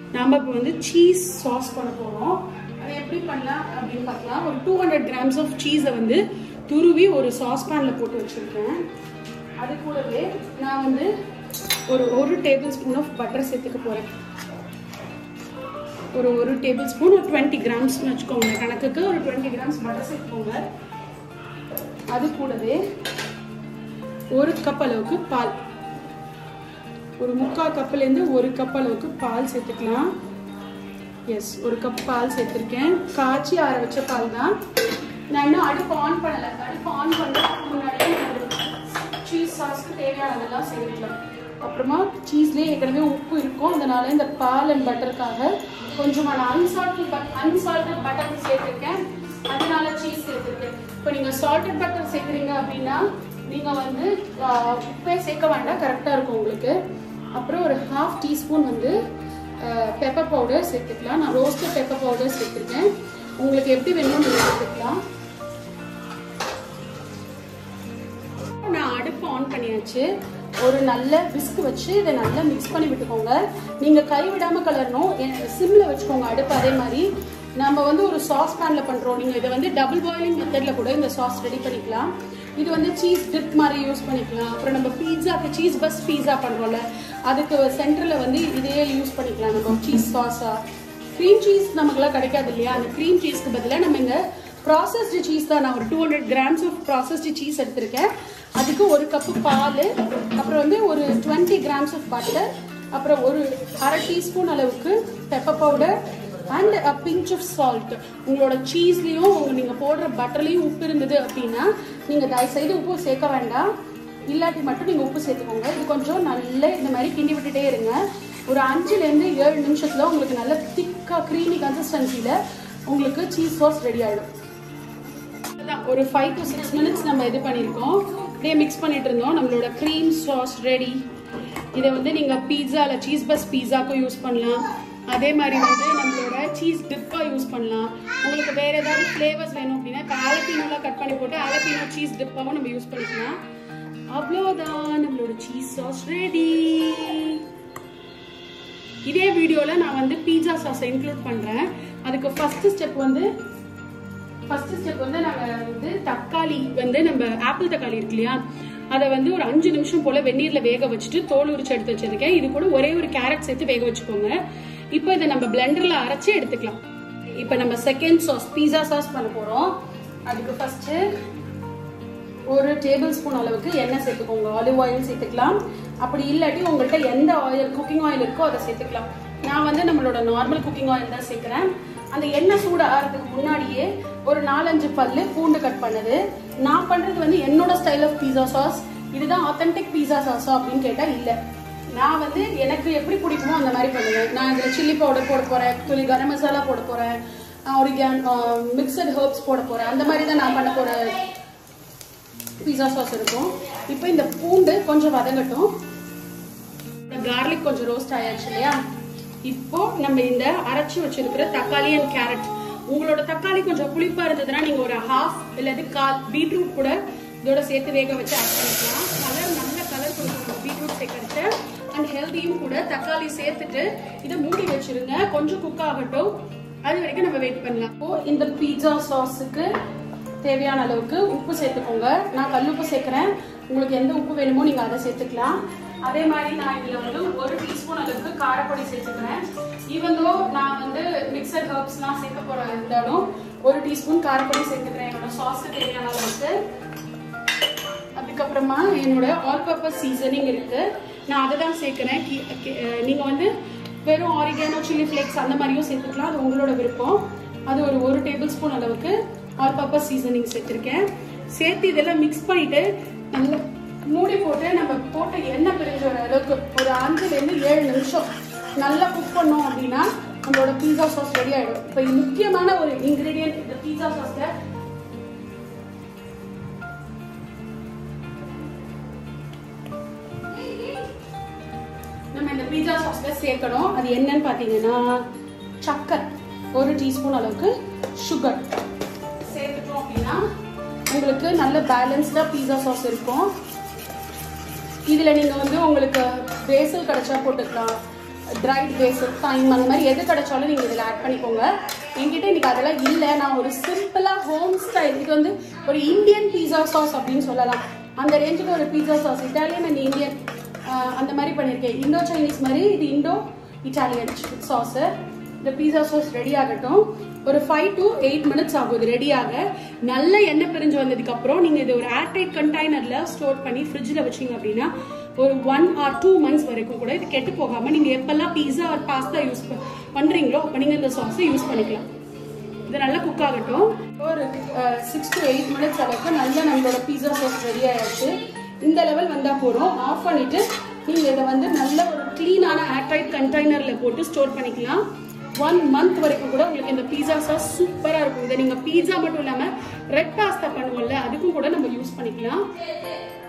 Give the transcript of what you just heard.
நாம இப்போ வந்து சீஸ் சாஸ் பண்ண போறோம் அது எப்படி பண்ணலாம் அப்படின்னு பார்க்கலாம் ஒரு டூ ஹண்ட்ரட் கிராம்ஸ் ஆஃப் சீஸை வந்து துருவி ஒரு சாஸ் பேனில் போட்டு வச்சுருக்கேன் அது கூடவே நான் வந்து ஒரு ஒரு டேபிள் ஸ்பூன் ஆஃப் பட்டர் சேர்த்துக்க போகிறேன் ஒரு ஒரு டேபிள் ஸ்பூன் ஒரு டுவெண்ட்டி கிராம்ஸ்னு வச்சுக்கோங்க கணக்குக்கு ஒரு டுவெண்ட்டி கிராம்ஸ் பட்டர் சேர்த்துக்கோங்க அது கூடவே ஒரு கப் அளவுக்கு பால் ஒரு முக்கால் கப்புலேருந்து ஒரு கப் அளவுக்கு பால் சேர்த்துக்கலாம் எஸ் ஒரு கப் பால் சேர்த்துருக்கேன் காய்ச்சி ஆற வச்ச பால் தான் நான் இன்னும் அடுப்பு ஆன் பண்ணலை அடுப்பு ஆன் பண்ணுறதுக்கு முன்னாடியே சீஸ் சாஸ்க்கு தேவையானதெல்லாம் சேர்த்துக்கலாம் அப்புறமா சீஸ்லேயே ஏற்கனவே உப்பு இருக்கும் அதனால இந்த பால் அண்ட் பட்டருக்காக கொஞ்சமாக நான் அன்சால்டட் பட் அன்சால்டட் பட்டர் சேர்த்துருக்கேன் அதனால சீஸ் சேர்த்துருக்கேன் இப்போ நீங்கள் சால்டட் பட்டர் சேர்க்குறீங்க அப்படின்னா நீங்கள் வந்து ஆஹ், உப்பே சேர்க்க வேண்டாம் கரெக்டாக இருக்கும் உங்களுக்கு அப்புறம் ஒரு ஹாஃப் டீஸ்பூன் வந்து பெப்பர் பவுடர் சேர்த்துக்கலாம் நான் ரோஸ்டட் பெப்பர் பவுடர் சேர்த்துருக்கேன் உங்களுக்கு எப்படி வேணுமோ நீங்கள் சேர்த்துக்கலாம் நான் அடுப்பு ஆன் பண்ணியாச்சு ஒரு நல்ல விஸ்க் வச்சு இதை நல்லா மிக்ஸ் பண்ணி விட்டுக்கோங்க நீங்க கை விடாம கலரணும் சிம்ல வச்சுக்கோங்க அடுப்பு அதே மாதிரி நம்ம வந்து ஒரு சாஸ் பேன்ல பண்றோம் நீங்க இதை வந்து டபுள் பாயிலிங் மெத்தட்ல கூட இந்த சாஸ் ரெடி பண்ணிக்கலாம் இது வந்து சீஸ் டிப் மாதிரி யூஸ் பண்ணிக்கலாம் அப்புறம் நம்ம பீட்சாக்கு சீஸ் பஸ் பீஸா பண்றோம்ல அதுக்கு சென்டர்ல வந்து இதையே யூஸ் பண்ணிக்கலாம் நம்ம சீஸ் சாஸா க்ரீம் சீஸ் நமக்குலாம் கிடைக்காது இல்லையா அந்த க்ரீம் சீஸ்க்கு பதிலாக நம்ம இங்கே ப்ராசஸ்டு சீஸ் தான் நான் ஒரு two hundred grams of processed cheese எடுத்திருக்கேன் அதுக்கு ஒரு கப்பு பால் அப்புறம் வந்து ஒரு டுவெண்ட்டி கிராம்ஸ் ஆஃப் பட்டர் அப்புறம் ஒரு அரை டீஸ்பூன் அளவுக்கு pepper powder and a pinch of salt உங்களோட சீஸ்லேயும் உங்க நீங்கள் போடுற பட்டர்லேயும் உப்பு இருந்தது அப்படின்னா நீங்கள் தயவுசெய்து உப்பு சேர்க்க வேண்டாம் இல்லாட்டி மட்டும் நீங்கள் உப்பு சேர்த்துக்கோங்க இது கொஞ்சம் நல்ல இந்த மாதிரி கிண்டி விட்டுட்டே இருங்க ஒரு அஞ்சுலேருந்து ஏழு நிமிஷத்தில் உங்களுக்கு நல்ல திக்காக க்ரீமி கன்சிஸ்டன்சியில் உங்களுக்கு சீஸ் சாஸ் ரெடி ஆகிடும் அதான் ஒரு ஃபைவ் டு சிக்ஸ் மினிட்ஸ் நம்ம இது பண்ணியிருக்கோம் அப்படியே மிக்ஸ் பண்ணிட்டு இருந்தோம் நம்மளோட க்ரீம் சாஸ் ரெடி இதை வந்து நீங்கள் பீட்சாவில் சீஸ் பஸ் பீஸாக்கும் யூஸ் பண்ணலாம் அதே மாதிரி வந்து நம்மளோட சீஸ் டிப்பாக யூஸ் பண்ணலாம் உங்களுக்கு வேற ஏதாவது ஃப்ளேவர்ஸ் வேணும் அப்படின்னா இப்போ ஆலப்பீனோலாம் கட் பண்ணி போட்டு ஆலப்பீனோ சீஸ் டிப்பாகவும் நம்ம யூஸ் பண்ணிக்கலாம் அவ்வளோதான் நம்மளோட சீஸ் சாஸ் ரெடி இதே வீடியோவில் நான் வந்து பீட்சா சாஸை இன்க்ளூட் பண்ணுறேன் அதுக்கு ஃபர்ஸ்ட் ஸ்டெப் வந்து ஃபர்ஸ்ட் ஸ்டெப் வந்து நாங்கள் வந்து தக்காளி வந்து நம்ம ஆப்பிள் தக்காளி இருக்கு இல்லையா அதை வந்து ஒரு அஞ்சு நிமிஷம் போல வெந்நீர்ல வேக வச்சுட்டு தோல் உரிச்சு எடுத்து வச்சிருக்கேன் இது கூட ஒரே ஒரு கேரட் சேர்த்து வேக வச்சுக்கோங்க இப்போ இதை நம்ம பிளெண்டர்ல அரைச்சு எடுத்துக்கலாம் இப்போ நம்ம செகண்ட் சாஸ் பீஸா சாஸ் பண்ண போறோம் அதுக்கு ஃபர்ஸ்ட் ஒரு டேபிள் ஸ்பூன் அளவுக்கு எண்ணெய் சேர்த்துக்கோங்க ஆலிவ் ஆயில் சேர்த்துக்கலாம் அப்படி இல்லாட்டி உங்கள்கிட்ட எந்த ஆயில் குக்கிங் ஆயில் இருக்கோ அதை சேர்த்துக்கலாம் நான் வந்து நம்மளோட நார்மல் குக்கிங் ஆயில் தான் சேர்க்குறேன் அந்த எண்ணெய் சூடு ஆகிறதுக்கு முன்னாடியே ஒரு நாலஞ்சு பல்லு பூண்டு கட் பண்ணது நான் பண்றது வந்து என்னோட ஸ்டைல் ஆஃப் பீஸா சாஸ் இதுதான் ஆத்தென்டிக் பீஸா சாஸா அப்படின்னு கேட்டா இல்ல நான் வந்து எனக்கு எப்படி பிடிக்குமோ அந்த மாதிரி பண்ணுவேன் நான் இதில் சில்லி பவுடர் போட போறேன் துளி கரம் மசாலா போட போறேன் ஒரு மிக்சட் ஹர்ப்ஸ் போட போறேன் அந்த மாதிரி தான் நான் பண்ண போறேன் பீஸா சாஸ் இருக்கும் இப்போ இந்த பூண்டு கொஞ்சம் வதங்கட்டும் கார்லிக் கொஞ்சம் ரோஸ்ட் ஆயாச்சு இல்லையா இப்போ நம்ம இந்த அரைச்சி வச்சிருக்கிற தக்காளி அண்ட் கேரட் உங்களோட தக்காளி கொஞ்சம் புளிப்பா இருந்ததுன்னா நீங்க ஒரு ஹாஃப் இல்லது கால் பீட்ரூட் கூட இதோட சேர்த்து வேக வச்சு ஆட் பண்ணிக்கலாம் கலர் நல்ல கலர் கொடுக்கும் பீட்ரூட் சேர்க்கறது அண்ட் ஹெல்த்தியும் கூட தக்காளி சேர்த்துட்டு இதை மூடி வச்சிருங்க கொஞ்சம் குக் ஆகட்டும் அது வரைக்கும் நம்ம வெயிட் பண்ணலாம் இப்போ இந்த பீட்சா சாஸுக்கு தேவையான அளவுக்கு உப்பு சேர்த்துக்கோங்க நான் கல்லுப்பு சேர்க்குறேன் உங்களுக்கு எந்த உப்பு வேணுமோ நீங்கள் அதை சேர்த்துக்கலாம் அதே மாதிரி நான் இதில் வந்து ஒரு டீஸ்பூன் அளவுக்கு காரப்பொடி சேர்த்துக்கிறேன் ஈவந்தோ நான் வந்து மிக்சர் ஹர்ப்ஸ்லாம் சேர்க்க போகிற இருந்தாலும் ஒரு டீஸ்பூன் காரப்பொடி சேர்த்துக்கிறேன் என்னோட சாஸ்க்கு தேவையான அளவுக்கு அதுக்கப்புறமா என்னோட ஆல் பர்பஸ் சீசனிங் இருக்கு நான் அதை தான் சேர்க்குறேன் கி- கி- அஹ் நீங்க வந்து வெறும் ஆரிகானோ சில்லி ஃப்ளேக்ஸ் அந்த மாதிரியும் சேர்த்துக்கலாம் அது உங்களோட விருப்பம் அது ஒரு ஒரு டேபிள் ஸ்பூன் அளவுக்கு ஆல் பர்பஸ் சீசனிங் சேர்த்துருக்கேன் சேர்த்து இதெல்லாம் மிக்ஸ் பண்ணிட்டு நல்லா மூடி போட்டு நம்ம போட்ட எண்ணெய் பிரிஞ்ச வர அளவுக்கு ஒரு அஞ்சுலேருந்து ஏழு நிமிஷம் நல்லா குக் பண்ணோம் அப்படின்னா நம்மளோட பீஸா சாஸ் ரெடி ஆயிடும் இப்போ இது முக்கியமான ஒரு இன்கிரீடியன்ட் இந்த பீஸா சாஸ்ல நம்ம இந்த பீஸா சாஸ்ல சேர்க்கணும் அது என்னன்னு பார்த்தீங்கன்னா சக்கரை ஒரு டீஸ்பூன் அளவுக்கு சுகர் சேர்த்துட்டோம் அப்படின்னா உங்களுக்கு நல்ல பேலன்ஸ்டா பீஸா சாஸ் இருக்கும் இதில் நீங்கள் வந்து உங்களுக்கு பேசல் கிடைச்சா போட்டுக்கலாம் ட்ரைட் பேஸிக் டைம் அந்த மாதிரி எது கிடைச்சாலும் நீங்கள் இதில் ஆட் பண்ணிக்கோங்க என்கிட்ட இன்னைக்கு அதெல்லாம் இல்லை நான் ஒரு சிம்பிளாக ஹோம் ஸ்டைல் இது வந்து ஒரு இந்தியன் பீஸா சாஸ் அப்படின்னு சொல்லலாம் அந்த ரேஞ்சுக்கு ஒரு pizza sauce Italian and Indian அந்த மாதிரி பண்ணியிருக்கேன் இந்தோ சைனீஸ் மாதிரி இது இண்டோ இட்டாலியன் சாஸு இந்த பீஸா சாஸ் ரெடி ஆகட்டும் ஒரு ஃபைவ் டு எயிட் மினிட்ஸ் ஆகும் இது ரெடி ஆக நல்ல எண்ணெய் பிரிஞ்சு வந்ததுக்கு அப்புறம் நீங்க இது ஒரு ஏர்டைட் கண்டெய்னர்ல ஸ்டோர் பண்ணி ஃப்ரிட்ஜில் வச்சீங்க அப்படின்னா ஒரு ஒன் ஆர் டூ மந்த்ஸ் வரைக்கும் கூட இது கெட்டு போகாம நீங்க எப்பெல்லாம் பீஸா ஆர் பாஸ்தா யூஸ் பண்றீங்களோ அப்போ நீங்க இந்த சாஸை யூஸ் பண்ணிக்கலாம் இது நல்லா குக் ஆகட்டும் ஒரு சிக்ஸ் டு எயிட் மினிட்ஸ் அளவுக்கு நல்லா நம்மளோட பீஸா சாஸ் ரெடி ஆயிடுச்சு இந்த லெவல் வந்தால் போதும் ஆஃப் பண்ணிட்டு நீங்கள் இதை வந்து நல்ல ஒரு க்ளீனான ஏர்டைட் கண்டெய்னரில் போட்டு ஸ்டோர் பண்ணிக்கலாம் ஒன் மந்த் வரைக்கும் கூட உங்களுக்கு இந்த பீஸா சாஸ் சூப்பராக இருக்கும் இதை நீங்கள் பீஸா மட்டும் இல்லாமல் ரெட் பாஸ்தா பண்ணுவோம்ல அதுக்கும் கூட நம்ம யூஸ் பண்ணிக்கலாம்